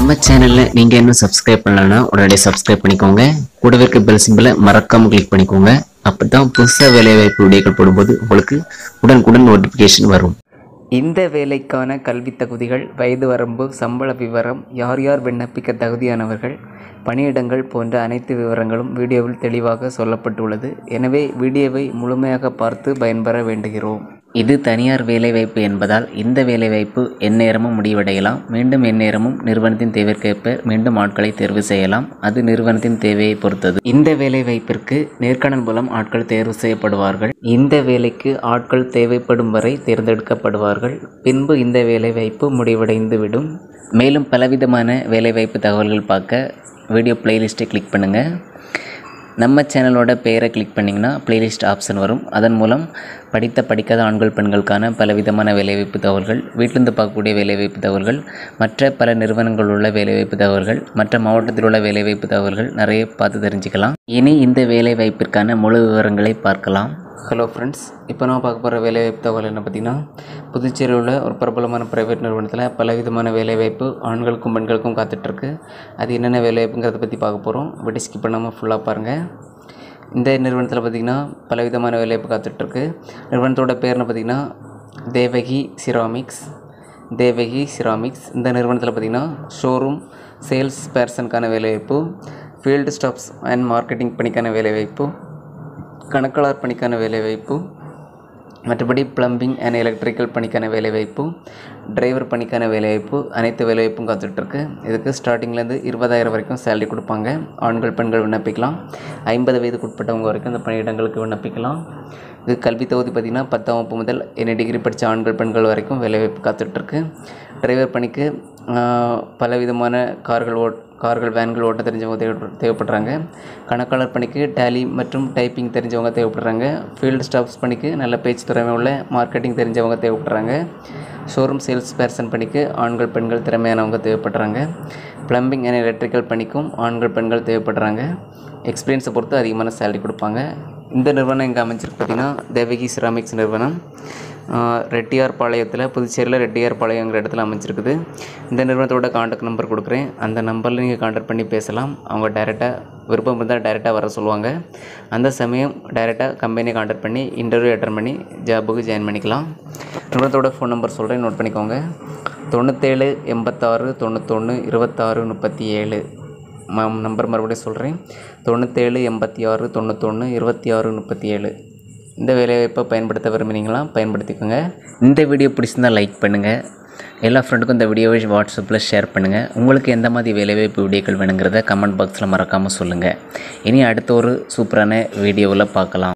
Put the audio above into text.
நம்ம சேனல்ல நீங்க இன்னும் சப்ஸ்கிரைப் பண்ணலன்னா உடனடியாக சப்ஸ்கிரைப் பண்ணிக்கோங்க கூடவே இருக்க பெல் சிம்பிளை மறக்காம கிளிக் பண்ணிக்கோங்க அப்பதான் புதுசா வேலைவாய்ப்பு வீடியோக்கள் போடும்போது உங்களுக்கு உடனுக்குடன் நோட்டிஃபிகேஷன் வரும் இந்த வேலைக்கான கல்வித் தகுதிகள் வயது வரம்பு சம்பள விவரம் யார் யார் விண்ணப்பிக்க தகுதியானவர்கள் பணியிடங்கள் போன்ற அனைத்து விவரங்களும் வீடியோவில் தெளிவாக சொல்லப்பட்டுள்ளது எனவே வீடியோவை முழுமையாக பார்த்து பயன்பெற வேண்டுகிறோம் இது தனியார் வேலைவாய்ப்பு என்பதால் இந்த வேலைவாய்ப்பு எந்நேரமும் முடிவடையலாம் மீண்டும் எந்நேரமும் நிறுவனத்தின் தேவைக்கேற்ப மீண்டும் ஆட்களை தேர்வு செய்யலாம் அது நிறுவனத்தின் தேவையை பொறுத்தது இந்த வேலைவாய்ப்பிற்கு நேர்காணல் மூலம் ஆட்கள் தேர்வு செய்யப்படுவார்கள் இந்த வேலைக்கு ஆட்கள் தேவைப்படும் வரை தேர்ந்தெடுக்கப்படுவார்கள் பின்பு இந்த வேலைவாய்ப்பு முடிவடைந்துவிடும் மேலும் பலவிதமான வேலைவாய்ப்பு தகவல்கள் பார்க்க வீடியோ பிளேலிஸ்ட்டை கிளிக் பண்ணுங்கள் நம்ம சேனலோட பெயரை கிளிக் பண்ணிங்கன்னா பிளேலிஸ்ட் ஆப்ஷன் வரும் அதன் மூலம் படித்த படிக்காத ஆண்கள் பெண்களுக்கான பலவிதமான வேலைவாய்ப்பு தகவல்கள் வீட்டிலிருந்து பார்க்கக்கூடிய வேலைவாய்ப்பு தகவல்கள் மற்ற பல நிறுவனங்கள் உள்ள வேலைவாய்ப்பு தகவல்கள் மற்ற மாவட்டத்தில் உள்ள வேலைவாய்ப்பு தகவல்கள் நிறைய பார்த்து தெரிஞ்சுக்கலாம் இனி இந்த வேலைவாய்ப்பிற்கான முழு விவரங்களை பார்க்கலாம் ஹலோ ஃப்ரெண்ட்ஸ் இப்போ நான் பார்க்க போகிற வேலைவாய்ப்பு தகவல் என்ன பார்த்தீங்கன்னா புதுச்சேரியில் உள்ள ஒரு பிரபலமான ப்ரைவேட் நிறுவனத்தில் பலவிதமான வேலைவாய்ப்பு ஆண்களுக்கும் பெண்களுக்கும் காத்துட்ருக்கு அது என்னென்ன வேலைவாய்ப்புங்கிறத பற்றி பார்க்க போகிறோம் வீடியோ ஸ்கிப் பண்ணாமல் ஃபுல்லாக பாருங்கள் இந்த நிறுவனத்தில் பார்த்திங்கன்னா பலவிதமான வேலைவாய்ப்பு காத்துட்ருக்கு நிறுவனத்தோட பேர்னு பார்த்திங்கன்னா தேவகி சிராமிக்ஸ் தேவகி சிராமிக்ஸ் இந்த நிறுவனத்தில் பார்த்திங்கன்னா ஷோரூம் சேல்ஸ் பர்சனுக்கான வேலைவாய்ப்பு ஃபீல்டு ஸ்டாஃப்ஸ் அண்ட் மார்க்கெட்டிங் பணிக்கான வேலைவாய்ப்பு கணக்காளர் பணிக்கான வேலைவாய்ப்பு மற்றபடி ப்ளம்பிங் அண்ட் எலக்ட்ரிக்கல் பணிக்கான வேலைவாய்ப்பு டிரைவர் பணிக்கான வேலைவாய்ப்பு அனைத்து வேலைவாய்ப்பும் காத்துட்ருக்கு இதுக்கு ஸ்டார்டிங்லேருந்து இருபதாயிரம் வரைக்கும் சேலரி கொடுப்பாங்க ஆண்கள் பெண்கள் விண்ணப்பிக்கலாம் ஐம்பது வயதுக்கு உட்பட்டவங்க வரைக்கும் இந்த பணியிடங்களுக்கு விண்ணப்பிக்கலாம் இது கல்வி தொகுதி பார்த்திங்கன்னா பத்தாம் வகுப்பு முதல் என்ன டிகிரி படித்த ஆண்கள் பெண்கள் வரைக்கும் வேலைவாய்ப்பு காத்துட்ருக்கு டிரைவர் பணிக்கு ஆஹ், பலவிதமான கார்கள் ஓட் கார்கள் வேன்கள் ஓட்ட தெரிஞ்சவங்க தேவை தேவைப்படுறாங்க கணக்காளர் பணிக்கு டேலி மற்றும் டைப்பிங் தெரிஞ்சவங்க தேவைப்படுறாங்க ஃபீல்டு ஸ்டாஃப்ஸ் பணிக்கு நல்ல பேச்சு திறமை உள்ள மார்க்கெட்டிங் தெரிஞ்சவங்க தேவைப்படுறாங்க ஷோரூம் சேல்ஸ் பர்சன் பணிக்கு ஆண்கள் பெண்கள் திறமையானவங்க தேவைப்படுறாங்க ப்ளம்பிங் அண்ட் எலக்ட்ரிக்கல் பணிக்கும் ஆண்கள் பெண்கள் தேவைப்படுறாங்க எக்ஸ்பீரியன்ஸை பொறுத்து அதிகமான சேலரி கொடுப்பாங்க இந்த நிறுவனம் எங்கே அமைஞ்சிருக்கு பார்த்தீங்கன்னா தேவகி சிராமிக்ஸ் நிறுவனம் ஆஹ் ரெட்டியார் பாளையத்தில் புதுச்சேரியில் ரெட்டியார் பாளையங்கிற இடத்துல அமைஞ்சிருக்குது இந்த நிறுவனத்தோட காண்டாக்ட் நம்பர் கொடுக்குறேன் அந்த நம்பரில் நீங்கள் காண்டாக்ட் பண்ணி பேசலாம் அவங்க டைரெக்டாக விருப்பம் இருந்தால் டைரெக்டாக வர சொல்லுவாங்க அந்த சமயம் டைரெக்டாக கம்பெனியை காண்டாக்ட் பண்ணி இன்டர்வியூ அட்டன் பண்ணி ஜாபுக்கு ஜாயின் பண்ணிக்கலாம் நிறுவனத்தோட ஃபோன் நம்பர் சொல்கிறேன் நோட் பண்ணிக்கோங்க தொண்ணூற்றேழு எண்பத்தாறு தொண்ணூத்தொன்று இருபத்தாறு முப்பத்தி ஏழு ம நம்பர் மறுபடியும் சொல்கிறேன் தொண்ணூற்றேழு எண்பத்தி ஆறு தொண்ணூத்தொன்று இருபத்தி ஆறு முப்பத்தி ஏழு இந்த வேலைவாய்ப்பை பயன்படுத்த விரும்புனீங்களா பயன்படுத்திக்கோங்க இந்த வீடியோ பிடிச்சிருந்தால் லைக் பண்ணுங்கள் எல்லா ஃப்ரெண்டுக்கும் இந்த வீடியோவை வாட்ஸ்அப்பில் ஷேர் பண்ணுங்கள் உங்களுக்கு எந்த மாதிரி வேலைவாய்ப்பு வீடியோக்கள் வேணுங்கிறத கமெண்ட் பாக்ஸில் மறக்காமல் சொல்லுங்கள் இனி அடுத்த ஒரு சூப்பரான வீடியோவில் பார்க்கலாம்